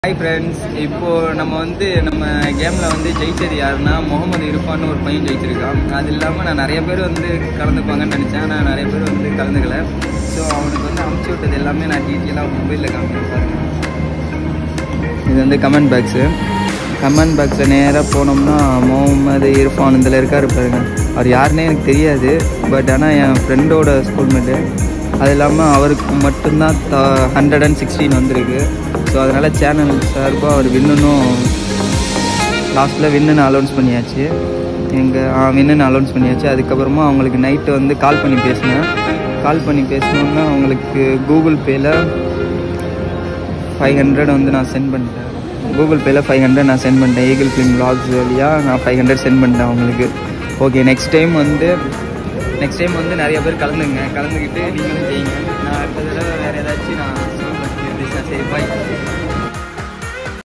hi friends இப்போ நம்ம வந்து நம்ம கேமில் வந்து ஜெயிச்சது யாருன்னா முகமது இர்ஃபான்னு ஒரு பையன் ஜெயிச்சிருக்கான் அது இல்லாமல் நான் நிறைய பேர் வந்து கலந்துப்பாங்கன்னு நினச்சேன் ஆனால் நிறைய பேர் வந்து கலந்துக்கல ஸோ அவனுக்கு வந்து அமுச்சு விட்டது எல்லாமே நான் டீட்டெயிலாக மொபைலில் காமிக்கிறேன் பாருங்க இது வந்து கமெண்ட் பாக்ஸு கமெண்ட் பாக்ஸில் நேராக போனோம்னா முகமது இர்ஃபான் இதில் இருக்காரு பாருங்க அவர் யாருன்னே எனக்கு தெரியாது பட் ஆனால் என் ஃப்ரெண்டோட ஸ்கூல்மேட்டு அது இல்லாமல் அவருக்கு மட்டும்தான் த ஹண்ட்ரட் அண்ட் சிக்ஸ்டீன் வந்திருக்கு ஸோ அதனால் சேனல் சார்பாக அவர் வின்னுன்னும் லாஸ்ட்டில் வின்னுன்னு அலௌன்ஸ் பண்ணியாச்சு எங்கள் வின்னுன்னு அலௌன்ஸ் பண்ணியாச்சு அதுக்கப்புறமா அவங்களுக்கு நைட்டு வந்து கால் பண்ணி பேசினேன் கால் பண்ணி பேசினோன்னா அவங்களுக்கு கூகுள் பேயில் ஃபைவ் ஹண்ட்ரட் வந்து நான் சென்ட் பண்ணிட்டேன் கூகுள் பேயில் ஃபைவ் ஹண்ட்ரட் நான் சென்ட் பண்ணிட்டேன் ஈகிள் ஃபிலிம் vlogs வழியாக நான் ஃபைவ் ஹண்ட்ரட் சென்ட் பண்ணிட்டேன் அவங்களுக்கு ஓகே நெக்ஸ்ட் டைம் வந்து நெக்ஸ்ட் டைம் வந்து நிறைய பேர் கலந்துங்க கலந்துக்கிட்டு நீங்களும் செய்யுங்க நான் அடுத்த தடவை வேறு ஏதாச்சும் நான் சொல்கிறேன் சரி பாய்